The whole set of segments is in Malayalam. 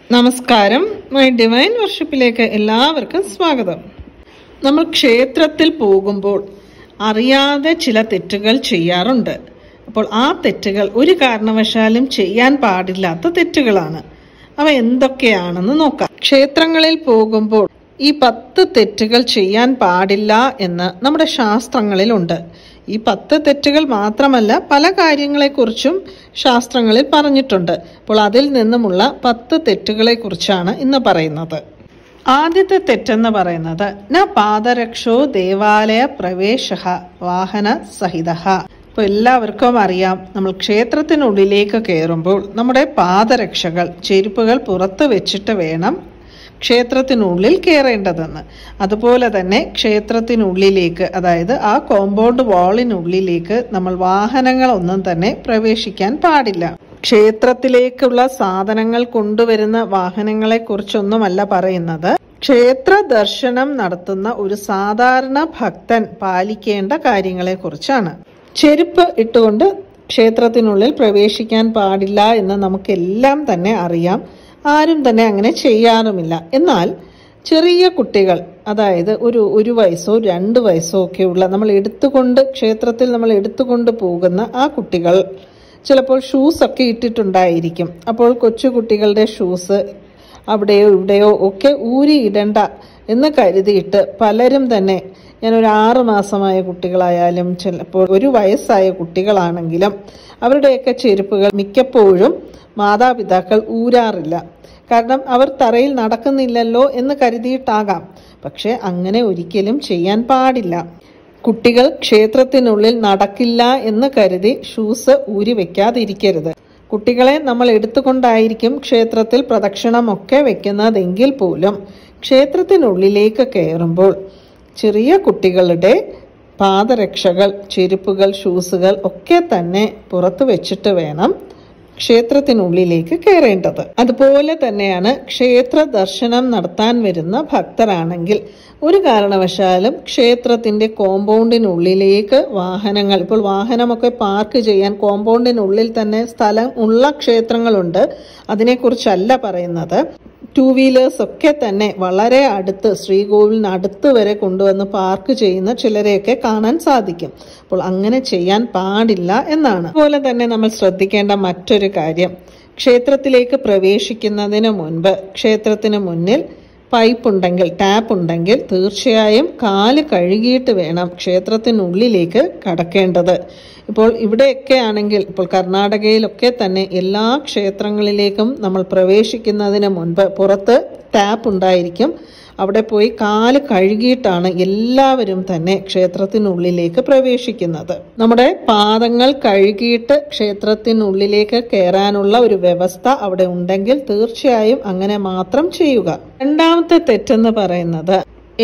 നമസ്കാരം മൈ ഡിവൈൻ വർഷിപ്പിലേക്ക് എല്ലാവർക്കും സ്വാഗതം നമ്മൾ ക്ഷേത്രത്തിൽ പോകുമ്പോൾ അറിയാതെ ചില തെറ്റുകൾ ചെയ്യാറുണ്ട് അപ്പോൾ ആ തെറ്റുകൾ ഒരു കാരണവശാലും ചെയ്യാൻ പാടില്ലാത്ത തെറ്റുകളാണ് അവ എന്തൊക്കെയാണെന്ന് നോക്കാം ക്ഷേത്രങ്ങളിൽ പോകുമ്പോൾ ഈ പത്ത് തെറ്റുകൾ ചെയ്യാൻ പാടില്ല എന്ന് നമ്മുടെ ശാസ്ത്രങ്ങളിലുണ്ട് ഈ പത്ത് തെറ്റുകൾ മാത്രമല്ല പല കാര്യങ്ങളെക്കുറിച്ചും ശാസ്ത്രങ്ങളിൽ പറഞ്ഞിട്ടുണ്ട് അപ്പോൾ അതിൽ നിന്നുമുള്ള പത്ത് തെറ്റുകളെ കുറിച്ചാണ് ഇന്ന് പറയുന്നത് ആദ്യത്തെ തെറ്റെന്ന് പറയുന്നത് ന പാദരക്ഷോ ദേവാലയ പ്രവേശ വാഹന സഹിത ഇപ്പോൾ എല്ലാവർക്കും അറിയാം നമ്മൾ ക്ഷേത്രത്തിനുള്ളിലേക്ക് കയറുമ്പോൾ നമ്മുടെ പാദരക്ഷകൾ ചെരുപ്പുകൾ പുറത്ത് വെച്ചിട്ട് വേണം ക്ഷേത്രത്തിനുള്ളിൽ കയറേണ്ടതെന്ന് അതുപോലെ തന്നെ ക്ഷേത്രത്തിനുള്ളിലേക്ക് അതായത് ആ കോമ്പൗണ്ട് വാളിനുള്ളിലേക്ക് നമ്മൾ വാഹനങ്ങളൊന്നും തന്നെ പ്രവേശിക്കാൻ പാടില്ല ക്ഷേത്രത്തിലേക്കുള്ള സാധനങ്ങൾ കൊണ്ടുവരുന്ന വാഹനങ്ങളെ കുറിച്ചൊന്നുമല്ല പറയുന്നത് ക്ഷേത്ര ദർശനം നടത്തുന്ന ഒരു സാധാരണ ഭക്തൻ പാലിക്കേണ്ട കാര്യങ്ങളെ കുറിച്ചാണ് ചെരുപ്പ് ഇട്ടുകൊണ്ട് ക്ഷേത്രത്തിനുള്ളിൽ പ്രവേശിക്കാൻ പാടില്ല എന്ന് നമുക്കെല്ലാം തന്നെ അറിയാം ആരും തന്നെ അങ്ങനെ ചെയ്യാറുമില്ല എന്നാൽ ചെറിയ കുട്ടികൾ അതായത് ഒരു ഒരു വയസ്സോ രണ്ട് വയസ്സോ ഒക്കെയുള്ള നമ്മൾ എടുത്തുകൊണ്ട് ക്ഷേത്രത്തിൽ നമ്മൾ എടുത്തുകൊണ്ട് പോകുന്ന ആ കുട്ടികൾ ചിലപ്പോൾ ഷൂസ് ഒക്കെ ഇട്ടിട്ടുണ്ടായിരിക്കും അപ്പോൾ കൊച്ചു കുട്ടികളുടെ ഷൂസ് അവിടെയോ ഇവിടെയോ ഒക്കെ ഊരി ഇടണ്ട എന്ന് കരുതിയിട്ട് പലരും തന്നെ ഞാനൊരു ആറ് മാസമായ കുട്ടികളായാലും ചിലപ്പോൾ ഒരു വയസ്സായ കുട്ടികളാണെങ്കിലും അവരുടെയൊക്കെ ചെരുപ്പുകൾ മിക്കപ്പോഴും മാതാപിതാക്കൾ ഊരാറില്ല കാരണം അവർ തറയിൽ നടക്കുന്നില്ലല്ലോ എന്ന് കരുതിയിട്ടാകാം പക്ഷെ അങ്ങനെ ഒരിക്കലും ചെയ്യാൻ പാടില്ല കുട്ടികൾ ക്ഷേത്രത്തിനുള്ളിൽ നടക്കില്ല എന്ന് കരുതി ഷൂസ് ഊരി വെക്കാതിരിക്കരുത് കുട്ടികളെ നമ്മൾ എടുത്തുകൊണ്ടായിരിക്കും ക്ഷേത്രത്തിൽ പ്രദക്ഷിണമൊക്കെ വെക്കുന്നതെങ്കിൽ പോലും ക്ഷേത്രത്തിനുള്ളിലേക്ക് കയറുമ്പോൾ ചെറിയ കുട്ടികളുടെ പാദരക്ഷകൾ ചെരുപ്പുകൾ ഷൂസുകൾ ഒക്കെ തന്നെ പുറത്ത് വെച്ചിട്ട് വേണം ക്ഷേത്രത്തിനുള്ളിലേക്ക് കയറേണ്ടത് അതുപോലെ തന്നെയാണ് ക്ഷേത്ര ദർശനം നടത്താൻ വരുന്ന ഭക്തരാണെങ്കിൽ ഒരു കാരണവശാലും ക്ഷേത്രത്തിന്റെ കോമ്പൗണ്ടിനുള്ളിലേക്ക് വാഹനങ്ങൾ ഇപ്പോൾ വാഹനമൊക്കെ പാർക്ക് ചെയ്യാൻ കോമ്പൗണ്ടിനുള്ളിൽ തന്നെ സ്ഥലം ഉള്ള ക്ഷേത്രങ്ങളുണ്ട് അതിനെക്കുറിച്ചല്ല പറയുന്നത് ടൂ വീലേഴ്സ് ഒക്കെ തന്നെ വളരെ അടുത്ത് ശ്രീകോവിലിന് അടുത്ത് വരെ കൊണ്ടുവന്ന് പാർക്ക് ചെയ്യുന്ന ചിലരെയൊക്കെ കാണാൻ സാധിക്കും അപ്പോൾ അങ്ങനെ ചെയ്യാൻ പാടില്ല എന്നാണ് അതുപോലെ തന്നെ നമ്മൾ ശ്രദ്ധിക്കേണ്ട മറ്റൊരു കാര്യം ക്ഷേത്രത്തിലേക്ക് പ്രവേശിക്കുന്നതിന് മുൻപ് ക്ഷേത്രത്തിന് മുന്നിൽ പൈപ്പ് ഉണ്ടെങ്കിൽ ടാപ്പ് ഉണ്ടെങ്കിൽ തീർച്ചയായും കാല് കഴുകിയിട്ട് വേണം ക്ഷേത്രത്തിനുള്ളിലേക്ക് കടക്കേണ്ടത് ഇപ്പോൾ ഇവിടെയൊക്കെ ആണെങ്കിൽ ഇപ്പോൾ കർണാടകയിലൊക്കെ തന്നെ എല്ലാ ക്ഷേത്രങ്ങളിലേക്കും നമ്മൾ പ്രവേശിക്കുന്നതിന് മുൻപ് പുറത്ത് ടാപ്പ് ഉണ്ടായിരിക്കും അവിടെ പോയി കാല് കഴുകിയിട്ടാണ് എല്ലാവരും തന്നെ ക്ഷേത്രത്തിനുള്ളിലേക്ക് പ്രവേശിക്കുന്നത് നമ്മുടെ പാദങ്ങൾ കഴുകിയിട്ട് ക്ഷേത്രത്തിനുള്ളിലേക്ക് കയറാനുള്ള ഒരു വ്യവസ്ഥ അവിടെ ഉണ്ടെങ്കിൽ തീർച്ചയായും അങ്ങനെ മാത്രം ചെയ്യുക രണ്ടാമത്തെ തെറ്റെന്ന് പറയുന്നത്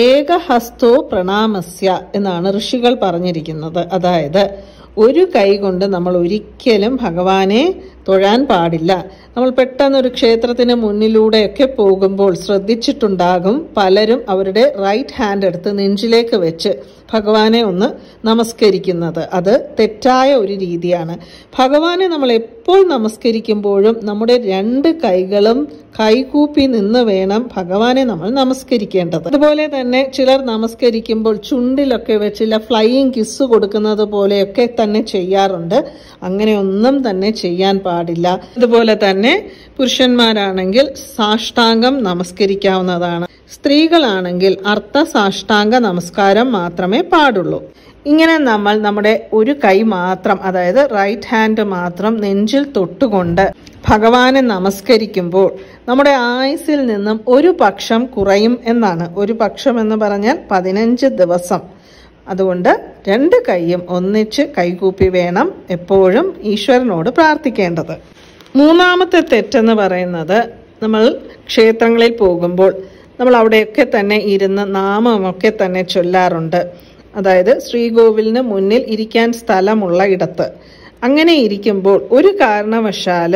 ഏകഹസ്തോ പ്രണാമസ്യ എന്നാണ് ഋഷികൾ പറഞ്ഞിരിക്കുന്നത് അതായത് ഒരു കൈ കൊണ്ട് നമ്മൾ ഒരിക്കലും ഭഗവാനെ തൊഴാൻ പാടില്ല നമ്മൾ പെട്ടെന്ന് ഒരു ക്ഷേത്രത്തിന് മുന്നിലൂടെയൊക്കെ പോകുമ്പോൾ ശ്രദ്ധിച്ചിട്ടുണ്ടാകും പലരും അവരുടെ റൈറ്റ് ഹാൻഡ് എടുത്ത് നെഞ്ചിലേക്ക് വെച്ച് ഭഗവാനെ ഒന്ന് നമസ്കരിക്കുന്നത് അത് തെറ്റായ ഒരു രീതിയാണ് ഭഗവാനെ നമ്മൾ എപ്പോൾ നമസ്കരിക്കുമ്പോഴും നമ്മുടെ രണ്ട് കൈകളും കൈകൂപ്പി നിന്ന് വേണം ഭഗവാനെ നമ്മൾ നമസ്കരിക്കേണ്ടത് അതുപോലെ തന്നെ ചിലർ നമസ്കരിക്കുമ്പോൾ ചുണ്ടിലൊക്കെ വെച്ചില്ല ഫ്ലൈയിങ് കിസ് കൊടുക്കുന്നത് പോലെയൊക്കെ തന്നെ ചെയ്യാറുണ്ട് അങ്ങനെയൊന്നും തന്നെ ചെയ്യാൻ പാടില്ല അതുപോലെ തന്നെ പുരുഷന്മാരാണെങ്കിൽ സാഷ്ടാംഗം നമസ്കരിക്കാവുന്നതാണ് സ്ത്രീകളാണെങ്കിൽ അർത്ഥ സാഷ്ടാംഗ നമസ്കാരം മാത്രമേ പാടുള്ളൂ ഇങ്ങനെ നമ്മൾ നമ്മുടെ ഒരു കൈ മാത്രം അതായത് റൈറ്റ് ഹാൻഡ് മാത്രം നെഞ്ചിൽ തൊട്ടുകൊണ്ട് ഭഗവാനെ നമസ്കരിക്കുമ്പോൾ നമ്മുടെ ആയുസിൽ നിന്നും ഒരു പക്ഷം കുറയും എന്നാണ് ഒരു പക്ഷം എന്ന് പറഞ്ഞാൽ പതിനഞ്ച് ദിവസം അതുകൊണ്ട് രണ്ട് കൈയും ഒന്നിച്ച് കൈകൂപ്പി വേണം എപ്പോഴും ഈശ്വരനോട് പ്രാർത്ഥിക്കേണ്ടത് മൂന്നാമത്തെ തെറ്റെന്ന് പറയുന്നത് നമ്മൾ ക്ഷേത്രങ്ങളിൽ പോകുമ്പോൾ നമ്മൾ അവിടെയൊക്കെ തന്നെ ഇരുന്ന് നാമമൊക്കെ തന്നെ ചൊല്ലാറുണ്ട് അതായത് ശ്രീകോവിലിന് മുന്നിൽ ഇരിക്കാൻ സ്ഥലമുള്ള ഇടത്ത് അങ്ങനെ ഇരിക്കുമ്പോൾ ഒരു കാരണവശാലും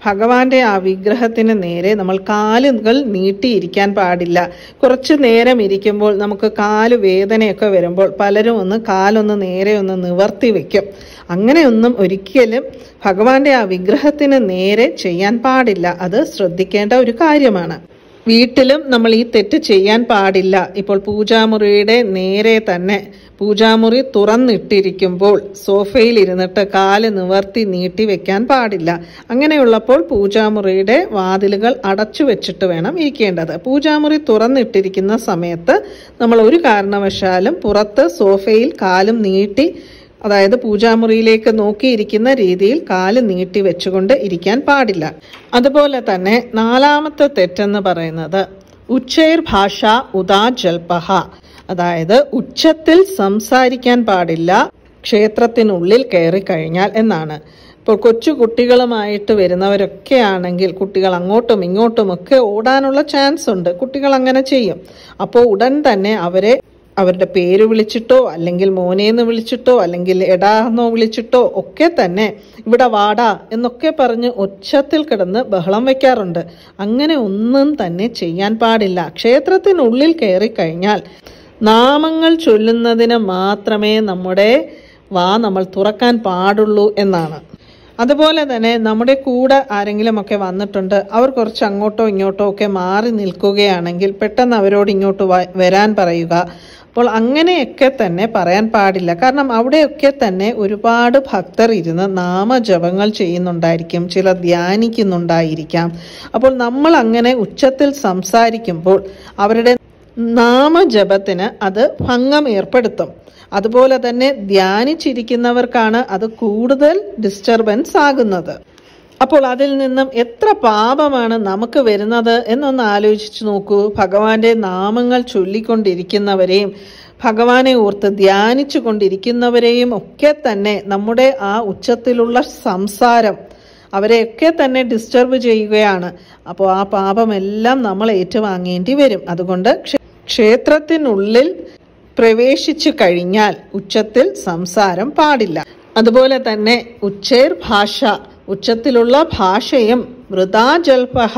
ഭഗവാന്റെ ആ വിഗ്രഹത്തിന് നേരെ നമ്മൾ കാലുകൾ നീട്ടിയിരിക്കാൻ പാടില്ല കുറച്ച് നേരം ഇരിക്കുമ്പോൾ നമുക്ക് കാല് വേദനയൊക്കെ വരുമ്പോൾ പലരും ഒന്ന് കാലൊന്ന് നേരെ ഒന്ന് നിവർത്തി വെക്കും അങ്ങനെയൊന്നും ഒരിക്കലും ഭഗവാന്റെ ആ വിഗ്രഹത്തിന് നേരെ ചെയ്യാൻ പാടില്ല അത് ശ്രദ്ധിക്കേണ്ട ഒരു കാര്യമാണ് വീട്ടിലും നമ്മൾ ഈ തെറ്റ് ചെയ്യാൻ പാടില്ല ഇപ്പോൾ പൂജാമുറിയുടെ നേരെ തന്നെ പൂജാമുറി തുറന്നിട്ടിരിക്കുമ്പോൾ സോഫയിൽ ഇരുന്നിട്ട് കാല് നിവർത്തി നീട്ടി വെക്കാൻ പാടില്ല അങ്ങനെയുള്ളപ്പോൾ പൂജാമുറിയുടെ വാതിലുകൾ അടച്ചു വെച്ചിട്ട് വേണം ഇരിക്കേണ്ടത് പൂജാമുറി തുറന്നിട്ടിരിക്കുന്ന സമയത്ത് നമ്മൾ ഒരു കാരണവശാലും പുറത്ത് സോഫയിൽ കാലും നീട്ടി അതായത് പൂജാമുറിയിലേക്ക് നോക്കിയിരിക്കുന്ന രീതിയിൽ കാല് നീട്ടി വെച്ചുകൊണ്ട് ഇരിക്കാൻ പാടില്ല അതുപോലെ തന്നെ നാലാമത്തെ തെറ്റെന്ന് പറയുന്നത് ഉച്ചൈർ ഭാഷ ഉദാ ജൽപഹ അതായത് ഉച്ചത്തിൽ സംസാരിക്കാൻ പാടില്ല ക്ഷേത്രത്തിനുള്ളിൽ കയറി കഴിഞ്ഞാൽ എന്നാണ് ഇപ്പോൾ കൊച്ചു കുട്ടികളുമായിട്ട് വരുന്നവരൊക്കെ ആണെങ്കിൽ കുട്ടികൾ അങ്ങോട്ടും ഇങ്ങോട്ടും ഒക്കെ ഓടാനുള്ള ചാൻസ് ഉണ്ട് കുട്ടികൾ അങ്ങനെ ചെയ്യും അപ്പോൾ ഉടൻ തന്നെ അവരെ അവരുടെ പേര് വിളിച്ചിട്ടോ അല്ലെങ്കിൽ മോനേന്ന് വിളിച്ചിട്ടോ അല്ലെങ്കിൽ എടാന്നോ വിളിച്ചിട്ടോ ഒക്കെ തന്നെ ഇവിടെ വാടാ എന്നൊക്കെ പറഞ്ഞ് ഒച്ചത്തിൽ കിടന്ന് ബഹളം വെക്കാറുണ്ട് അങ്ങനെ ഒന്നും തന്നെ ചെയ്യാൻ പാടില്ല ക്ഷേത്രത്തിനുള്ളിൽ കയറി കഴിഞ്ഞാൽ നാമങ്ങൾ ചൊല്ലുന്നതിന് മാത്രമേ നമ്മുടെ വാ നമ്മൾ തുറക്കാൻ പാടുള്ളൂ എന്നാണ് അതുപോലെ തന്നെ നമ്മുടെ കൂടെ ആരെങ്കിലും ഒക്കെ വന്നിട്ടുണ്ട് അവർ കുറച്ച് അങ്ങോട്ടോ ഇങ്ങോട്ടോ ഒക്കെ മാറി നിൽക്കുകയാണെങ്കിൽ പെട്ടെന്ന് അവരോട് ഇങ്ങോട്ട് വ- വരാൻ പറയുക അപ്പോൾ അങ്ങനെയൊക്കെ തന്നെ പറയാൻ പാടില്ല കാരണം അവിടെയൊക്കെ തന്നെ ഒരുപാട് ഭക്തർ ഇരുന്ന് നാമജപങ്ങൾ ചെയ്യുന്നുണ്ടായിരിക്കും ചിലർ ധ്യാനിക്കുന്നുണ്ടായിരിക്കാം അപ്പോൾ നമ്മൾ അങ്ങനെ ഉച്ചത്തിൽ സംസാരിക്കുമ്പോൾ അവരുടെ നാമജപത്തിന് അത് ഭംഗം ഏർപ്പെടുത്തും അതുപോലെ തന്നെ ധ്യാനിച്ചിരിക്കുന്നവർക്കാണ് അത് കൂടുതൽ ഡിസ്റ്റർബൻസ് ആകുന്നത് അപ്പോൾ അതിൽ നിന്നും എത്ര പാപമാണ് നമുക്ക് വരുന്നത് എന്നൊന്ന് ആലോചിച്ച് നോക്കൂ ഭഗവാന്റെ നാമങ്ങൾ ചൊല്ലിക്കൊണ്ടിരിക്കുന്നവരെയും ഭഗവാനെ ഓർത്ത് ധ്യാനിച്ചു കൊണ്ടിരിക്കുന്നവരെയും ഒക്കെ തന്നെ നമ്മുടെ ആ ഉച്ചത്തിലുള്ള സംസാരം അവരെയൊക്കെ തന്നെ ഡിസ്റ്റർബ് ചെയ്യുകയാണ് അപ്പോൾ ആ പാപമെല്ലാം നമ്മൾ ഏറ്റുവാങ്ങേണ്ടി വരും അതുകൊണ്ട് ക്ഷേ- ക്ഷേത്രത്തിനുള്ളിൽ പ്രവേശിച്ചു കഴിഞ്ഞാൽ ഉച്ചത്തിൽ സംസാരം പാടില്ല അതുപോലെ തന്നെ ഉച്ചേർ ഭാഷ ഉച്ചത്തിലുള്ള ഭാഷയും വൃതാജൽപഹ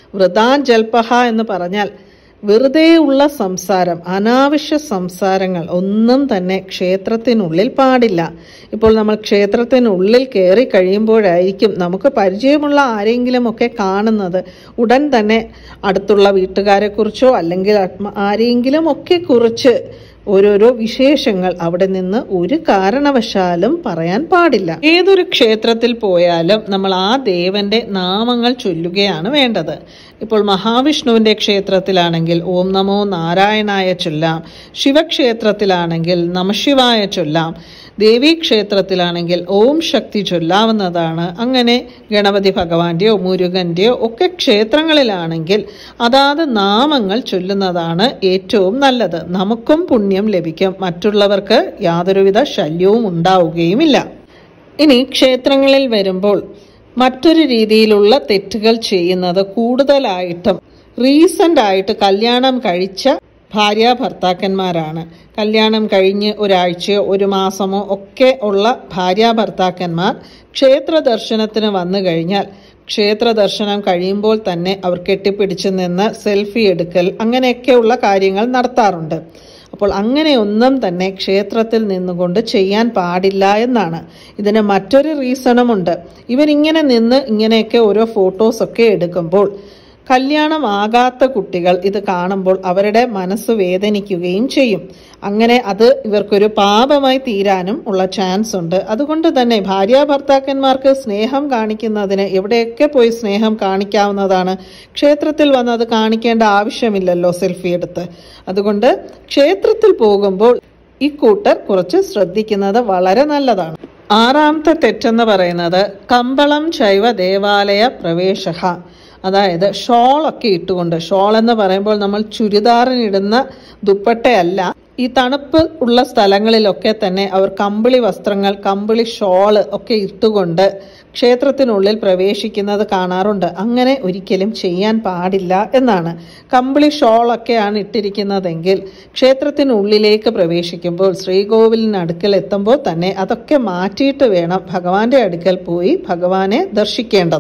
വൃതാജൽപഹ എന്ന് പറഞ്ഞാൽ വെറുതെയുള്ള സംസാരം അനാവശ്യ സംസാരങ്ങൾ ഒന്നും തന്നെ ക്ഷേത്രത്തിനുള്ളിൽ പാടില്ല ഇപ്പോൾ നമ്മൾ ക്ഷേത്രത്തിനുള്ളിൽ കയറി കഴിയുമ്പോഴായിരിക്കും നമുക്ക് പരിചയമുള്ള ആരെങ്കിലും ഒക്കെ കാണുന്നത് ഉടൻ തന്നെ അടുത്തുള്ള വീട്ടുകാരെക്കുറിച്ചോ അല്ലെങ്കിൽ ആത്മ- ആരെങ്കിലും ഒക്കെ കുറിച്ച് ഓരോരോ വിശേഷങ്ങൾ അവിടെ നിന്ന് ഒരു കാരണവശാലും പറയാൻ പാടില്ല ഏതൊരു ക്ഷേത്രത്തിൽ പോയാലും നമ്മൾ ആ ദേവന്റെ നാമങ്ങൾ ചൊല്ലുകയാണ് വേണ്ടത് ഇപ്പോൾ മഹാവിഷ്ണുവിന്റെ ക്ഷേത്രത്തിലാണെങ്കിൽ ഓം നമോ നാരായണായ ചൊല്ലാം ശിവക്ഷേത്രത്തിലാണെങ്കിൽ നമശിവായ ചൊല്ലാം ദേവീക്ഷേത്രത്തിലാണെങ്കിൽ ഓം ശക്തി ചൊല്ലാവുന്നതാണ് അങ്ങനെ ഗണപതി ഭഗവാന്റെയോ മുരുകന്റെയോ ഒക്കെ ക്ഷേത്രങ്ങളിലാണെങ്കിൽ അതാത് നാമങ്ങൾ ചൊല്ലുന്നതാണ് ഏറ്റവും നല്ലത് നമുക്കും പുണ്യം ലഭിക്കും മറ്റുള്ളവർക്ക് യാതൊരുവിധ ശല്യവും ഉണ്ടാവുകയുമില്ല ഇനി ക്ഷേത്രങ്ങളിൽ വരുമ്പോൾ മറ്റൊരു രീതിയിലുള്ള തെറ്റുകൾ ചെയ്യുന്നത് കൂടുതലായിട്ടും റീസെന്റ് ആയിട്ട് കല്യാണം കഴിച്ച ഭാര്യ ഭർത്താക്കന്മാരാണ് കല്യാണം കഴിഞ്ഞ് ഒരാഴ്ചയോ ഒരു മാസമോ ഒക്കെ ഉള്ള ഭാര്യ ഭർത്താക്കന്മാർ ക്ഷേത്ര ദർശനത്തിന് വന്നു കഴിഞ്ഞാൽ ക്ഷേത്ര ദർശനം കഴിയുമ്പോൾ തന്നെ അവർ കെട്ടിപ്പിടിച്ച് നിന്ന് സെൽഫി എടുക്കൽ അങ്ങനെയൊക്കെയുള്ള കാര്യങ്ങൾ നടത്താറുണ്ട് അപ്പോൾ അങ്ങനെയൊന്നും തന്നെ ക്ഷേത്രത്തിൽ നിന്നുകൊണ്ട് ചെയ്യാൻ പാടില്ല എന്നാണ് ഇതിന് മറ്റൊരു റീസണുമുണ്ട് ഇവരിങ്ങനെ നിന്ന് ഇങ്ങനെയൊക്കെ ഓരോ ഫോട്ടോസൊക്കെ എടുക്കുമ്പോൾ കല്യാണമാകാത്ത കുട്ടികൾ ഇത് കാണുമ്പോൾ അവരുടെ മനസ്സ് വേദനിക്കുകയും ചെയ്യും അങ്ങനെ അത് ഇവർക്കൊരു പാപമായി തീരാനും ഉള്ള ചാൻസ് ഉണ്ട് അതുകൊണ്ട് തന്നെ ഭാര്യ ഭർത്താക്കന്മാർക്ക് സ്നേഹം കാണിക്കുന്നതിന് എവിടെയൊക്കെ പോയി സ്നേഹം കാണിക്കാവുന്നതാണ് ക്ഷേത്രത്തിൽ വന്ന് അത് കാണിക്കേണ്ട ആവശ്യമില്ലല്ലോ സെൽഫി എടുത്ത് അതുകൊണ്ട് ക്ഷേത്രത്തിൽ പോകുമ്പോൾ ഇക്കൂട്ടർ കുറച്ച് ശ്രദ്ധിക്കുന്നത് വളരെ നല്ലതാണ് ആറാമത്തെ തെറ്റെന്ന് പറയുന്നത് കമ്പളം ചൈവ ദേവാലയ പ്രവേശ അതായത് ഷോളൊക്കെ ഇട്ടുകൊണ്ട് ഷോൾ എന്ന് പറയുമ്പോൾ നമ്മൾ ചുരിദാറിനിടുന്ന ദുപ്പട്ടയല്ല ഈ തണുപ്പ് ഉള്ള സ്ഥലങ്ങളിലൊക്കെ തന്നെ അവർ കമ്പിളി വസ്ത്രങ്ങൾ കമ്പിളി ഷോള് ഒക്കെ ഇട്ടുകൊണ്ട് ക്ഷേത്രത്തിനുള്ളിൽ പ്രവേശിക്കുന്നത് കാണാറുണ്ട് അങ്ങനെ ഒരിക്കലും ചെയ്യാൻ പാടില്ല എന്നാണ് കമ്പിളി ഷോളൊക്കെയാണ് ഇട്ടിരിക്കുന്നതെങ്കിൽ ക്ഷേത്രത്തിനുള്ളിലേക്ക് പ്രവേശിക്കുമ്പോൾ ശ്രീകോവിലിന് അടുക്കൽ എത്തുമ്പോൾ തന്നെ അതൊക്കെ മാറ്റിയിട്ട് വേണം ഭഗവാന്റെ അടുക്കൽ പോയി ഭഗവാനെ ദർശിക്കേണ്ടത്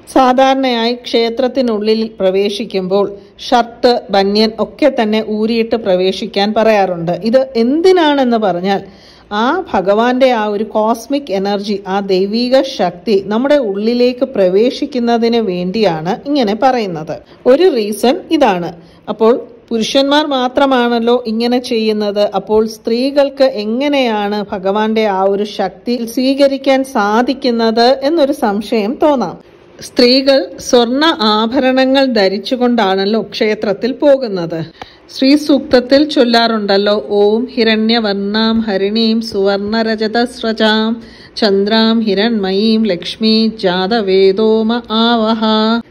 സാധാരണയായി ക്ഷേത്രത്തിനുള്ളിൽ പ്രവേശിക്കുമ്പോൾ ഷർട്ട് ബന്യൻ ഒക്കെ തന്നെ ഊരിയിട്ട് പ്രവേശിക്കാൻ പറയാറുണ്ട് ഇത് എന്തിനാണെന്ന് പറഞ്ഞാൽ ആ ഭഗവാന്റെ ആ ഒരു കോസ്മിക് എനർജി ആ ദൈവിക ശക്തി നമ്മുടെ ഉള്ളിലേക്ക് പ്രവേശിക്കുന്നതിന് വേണ്ടിയാണ് ഇങ്ങനെ പറയുന്നത് ഒരു റീസൺ ഇതാണ് അപ്പോൾ പുരുഷന്മാർ മാത്രമാണല്ലോ ഇങ്ങനെ ചെയ്യുന്നത് അപ്പോൾ സ്ത്രീകൾക്ക് എങ്ങനെയാണ് ഭഗവാന്റെ ആ ഒരു ശക്തി സ്വീകരിക്കാൻ സാധിക്കുന്നത് എന്നൊരു സംശയം തോന്നാം സ്ത്രീകൾ സ്വർണ ആഭരണങ്ങൾ ധരിച്ചുകൊണ്ടാണല്ലോ ക്ഷേത്രത്തിൽ പോകുന്നത് ശ്രീ സൂക്തത്തിൽ ചൊല്ലാറുണ്ടല്ലോ ഓം ഹിരണ്യവർണാം ഹരിണീം സുവർണരജത സ്രജാം ചന്ദ്രാം ഹിരൺമയീം ലക്ഷ്മി ജാതവേദോമ ആവഹ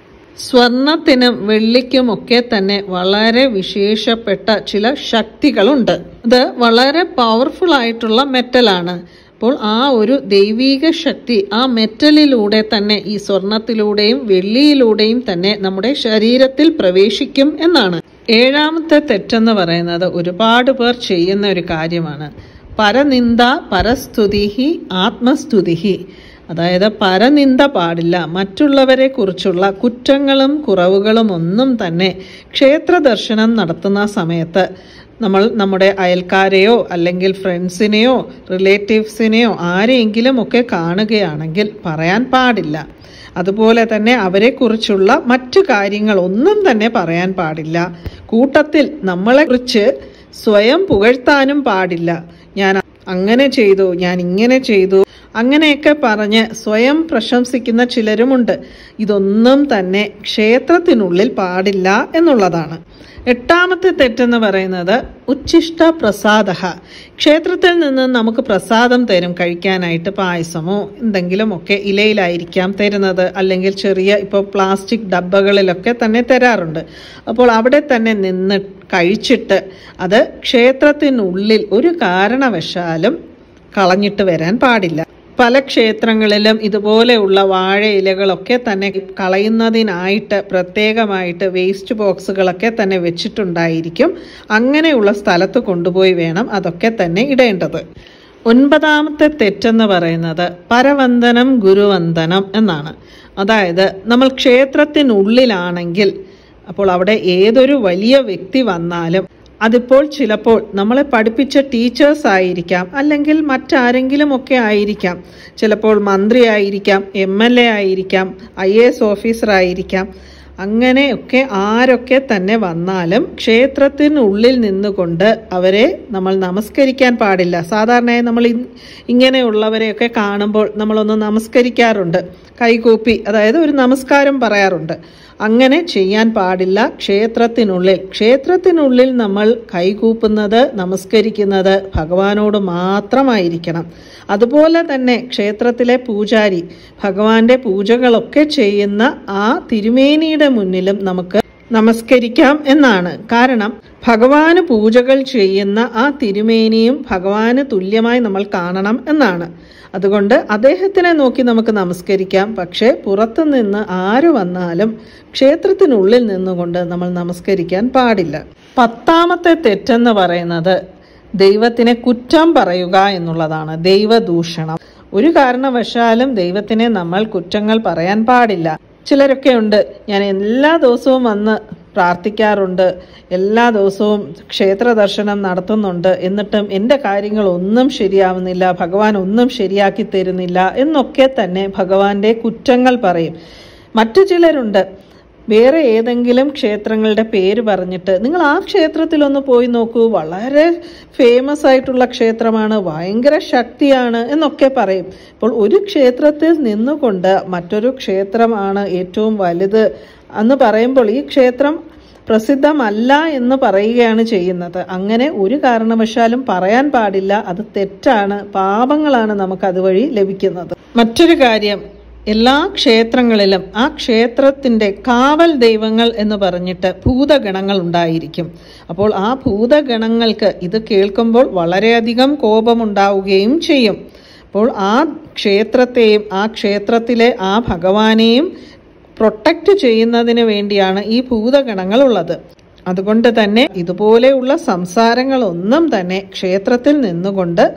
സ്വർണത്തിനും വെള്ളിക്കുമൊക്കെ തന്നെ വളരെ വിശേഷപ്പെട്ട ചില ശക്തികളുണ്ട് ഇത് വളരെ പവർഫുൾ ആയിട്ടുള്ള മെറ്റലാണ് അപ്പോൾ ആ ഒരു ദൈവീക ശക്തി ആ മെറ്റലിലൂടെ തന്നെ ഈ സ്വർണത്തിലൂടെയും വെള്ളിയിലൂടെയും തന്നെ നമ്മുടെ ശരീരത്തിൽ പ്രവേശിക്കും എന്നാണ് ഏഴാമത്തെ തെറ്റെന്ന് പറയുന്നത് ഒരുപാട് പേർ ചെയ്യുന്ന ഒരു കാര്യമാണ് പരനിന്ദ പരസ്തുതിഹി ആത്മസ്തുതിഹി അതായത് പരനിന്ദ പാടില്ല മറ്റുള്ളവരെ കുറിച്ചുള്ള കുറ്റങ്ങളും കുറവുകളും ഒന്നും തന്നെ ക്ഷേത്ര ദർശനം നടത്തുന്ന സമയത്ത് നമ്മൾ നമ്മുടെ അയൽക്കാരെയോ അല്ലെങ്കിൽ ഫ്രണ്ട്സിനെയോ റിലേറ്റീവ്സിനെയോ ആരെയെങ്കിലും ഒക്കെ കാണുകയാണെങ്കിൽ പറയാൻ പാടില്ല അതുപോലെ തന്നെ അവരെക്കുറിച്ചുള്ള മറ്റു കാര്യങ്ങൾ ഒന്നും തന്നെ പറയാൻ പാടില്ല കൂട്ടത്തിൽ നമ്മളെക്കുറിച്ച് സ്വയം പുകഴ്ത്താനും പാടില്ല ഞാൻ അങ്ങനെ ചെയ്തു ഞാൻ ഇങ്ങനെ ചെയ്തു അങ്ങനെയൊക്കെ പറഞ്ഞ് സ്വയം പ്രശംസിക്കുന്ന ചിലരുമുണ്ട് ഇതൊന്നും തന്നെ ക്ഷേത്രത്തിനുള്ളിൽ പാടില്ല എന്നുള്ളതാണ് എട്ടാമത്തെ തെറ്റെന്ന് പറയുന്നത് ഉച്ഛിഷ്ട പ്രസാദ ക്ഷേത്രത്തിൽ നിന്ന് നമുക്ക് പ്രസാദം തരും കഴിക്കാനായിട്ട് പായസമോ എന്തെങ്കിലുമൊക്കെ ഇലയിലായിരിക്കാം തരുന്നത് അല്ലെങ്കിൽ ചെറിയ ഇപ്പോൾ പ്ലാസ്റ്റിക് ഡബ്ബകളിലൊക്കെ തന്നെ തരാറുണ്ട് അപ്പോൾ അവിടെ തന്നെ നിന്ന് കഴിച്ചിട്ട് അത് ക്ഷേത്രത്തിനുള്ളിൽ ഒരു കാരണവശാലും കളഞ്ഞിട്ട് വരാൻ പാടില്ല പല ക്ഷേത്രങ്ങളിലും ഇതുപോലെയുള്ള വാഴ ഇലകളൊക്കെ തന്നെ കളയുന്നതിനായിട്ട് പ്രത്യേകമായിട്ട് വേസ്റ്റ് ബോക്സുകളൊക്കെ തന്നെ വെച്ചിട്ടുണ്ടായിരിക്കും അങ്ങനെയുള്ള സ്ഥലത്ത് കൊണ്ടുപോയി വേണം അതൊക്കെ തന്നെ ഇടേണ്ടത് ഒൻപതാമത്തെ തെറ്റെന്ന് പരവന്ദനം ഗുരുവന്ദനം എന്നാണ് അതായത് നമ്മൾ ക്ഷേത്രത്തിനുള്ളിലാണെങ്കിൽ അപ്പോൾ അവിടെ ഏതൊരു വലിയ വ്യക്തി വന്നാലും അതിപ്പോൾ ചിലപ്പോൾ നമ്മളെ പഠിപ്പിച്ച ടീച്ചേഴ്സ് ആയിരിക്കാം അല്ലെങ്കിൽ മറ്റാരെങ്കിലും ഒക്കെ ആയിരിക്കാം ചിലപ്പോൾ മന്ത്രി ആയിരിക്കാം എം എൽ എ ആയിരിക്കാം ഐ എ എസ് ഓഫീസർ ആയിരിക്കാം അങ്ങനെയൊക്കെ ആരൊക്കെ തന്നെ വന്നാലും ക്ഷേത്രത്തിനുള്ളിൽ നിന്നുകൊണ്ട് അവരെ നമ്മൾ നമസ്കരിക്കാൻ പാടില്ല സാധാരണയായി നമ്മൾ ഇ- ഇങ്ങനെയുള്ളവരെയൊക്കെ കാണുമ്പോൾ നമ്മളൊന്ന് നമസ്കരിക്കാറുണ്ട് കൈകൂപ്പി അതായത് ഒരു നമസ്കാരം പറയാറുണ്ട് അങ്ങനെ ചെയ്യാൻ പാടില്ല ക്ഷേത്രത്തിനുള്ളിൽ ക്ഷേത്രത്തിനുള്ളിൽ നമ്മൾ കൈകൂപ്പുന്നത് നമസ്കരിക്കുന്നത് ഭഗവാനോട് മാത്രമായിരിക്കണം അതുപോലെ തന്നെ ക്ഷേത്രത്തിലെ പൂജാരി ഭഗവാന്റെ പൂജകളൊക്കെ ചെയ്യുന്ന ആ തിരുമേനിയുടെ മുന്നിലും നമുക്ക് നമസ്കരിക്കാം എന്നാണ് കാരണം ഭഗവാന് പൂജകൾ ചെയ്യുന്ന ആ തിരുമേനിയും ഭഗവാന് തുല്യമായി നമ്മൾ കാണണം എന്നാണ് അതുകൊണ്ട് അദ്ദേഹത്തിനെ നോക്കി നമുക്ക് നമസ്കരിക്കാം പക്ഷേ പുറത്തു നിന്ന് ആര് വന്നാലും ക്ഷേത്രത്തിനുള്ളിൽ നിന്നുകൊണ്ട് നമ്മൾ നമസ്കരിക്കാൻ പാടില്ല പത്താമത്തെ തെറ്റെന്ന് പറയുന്നത് ദൈവത്തിനെ കുറ്റം പറയുക എന്നുള്ളതാണ് ദൈവദൂഷണം ഒരു കാരണവശാലും ദൈവത്തിനെ നമ്മൾ കുറ്റങ്ങൾ പറയാൻ പാടില്ല ചിലരൊക്കെ ഉണ്ട് ഞാൻ എല്ലാ ദിവസവും വന്ന് പ്രാർത്ഥിക്കാറുണ്ട് എല്ലാ ദിവസവും ക്ഷേത്ര ദർശനം നടത്തുന്നുണ്ട് എന്നിട്ടും എൻ്റെ കാര്യങ്ങളൊന്നും ശരിയാവുന്നില്ല ഭഗവാൻ ഒന്നും ശരിയാക്കി തരുന്നില്ല എന്നൊക്കെ തന്നെ ഭഗവാന്റെ കുറ്റങ്ങൾ പറയും മറ്റു ചിലരുണ്ട് വേറെ ഏതെങ്കിലും ക്ഷേത്രങ്ങളുടെ പേര് പറഞ്ഞിട്ട് നിങ്ങൾ ആ ക്ഷേത്രത്തിലൊന്ന് പോയി നോക്കൂ വളരെ ഫേമസ് ആയിട്ടുള്ള ക്ഷേത്രമാണ് ഭയങ്കര ശക്തിയാണ് എന്നൊക്കെ പറയും അപ്പോൾ ഒരു ക്ഷേത്രത്തിൽ നിന്നുകൊണ്ട് മറ്റൊരു ക്ഷേത്രമാണ് ഏറ്റവും വലുത് എന്ന് പറയുമ്പോൾ ഈ ക്ഷേത്രം പ്രസിദ്ധമല്ല എന്ന് പറയുകയാണ് ചെയ്യുന്നത് അങ്ങനെ ഒരു കാരണവശാലും പറയാൻ പാടില്ല അത് തെറ്റാണ് പാപങ്ങളാണ് നമുക്ക് അതുവഴി ലഭിക്കുന്നത് മറ്റൊരു കാര്യം എല്ലാ ക്ഷേത്രങ്ങളിലും ആ ക്ഷേത്രത്തിന്റെ കാവൽ ദൈവങ്ങൾ എന്ന് പറഞ്ഞിട്ട് ഭൂതഗണങ്ങൾ ഉണ്ടായിരിക്കും അപ്പോൾ ആ ഭൂതഗണങ്ങൾക്ക് ഇത് കേൾക്കുമ്പോൾ വളരെയധികം കോപമുണ്ടാവുകയും ചെയ്യും അപ്പോൾ ആ ക്ഷേത്രത്തെയും ആ ക്ഷേത്രത്തിലെ ആ ഭഗവാനെയും പ്രൊട്ടക്റ്റ് ചെയ്യുന്നതിന് വേണ്ടിയാണ് ഈ ഭൂതഗണങ്ങൾ ഉള്ളത് അതുകൊണ്ട് തന്നെ ഇതുപോലെയുള്ള സംസാരങ്ങളൊന്നും തന്നെ ക്ഷേത്രത്തിൽ നിന്നുകൊണ്ട്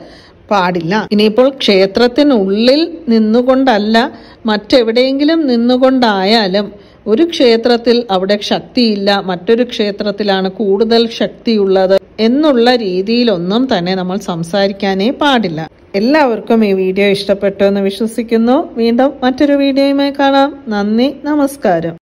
പാടില്ല ഇനിയിപ്പോൾ ക്ഷേത്രത്തിനുള്ളിൽ നിന്നുകൊണ്ടല്ല മറ്റെവിടെയെങ്കിലും നിന്നുകൊണ്ടായാലും ഒരു ക്ഷേത്രത്തിൽ അവിടെ ശക്തിയില്ല മറ്റൊരു ക്ഷേത്രത്തിലാണ് കൂടുതൽ ശക്തിയുള്ളത് എന്നുള്ള രീതിയിലൊന്നും തന്നെ നമ്മൾ സംസാരിക്കാനേ പാടില്ല എല്ലാവർക്കും ഈ വീഡിയോ ഇഷ്ടപ്പെട്ടു എന്ന് വിശ്വസിക്കുന്നു വീണ്ടും മറ്റൊരു വീഡിയോയുമായി കാണാം നന്ദി നമസ്കാരം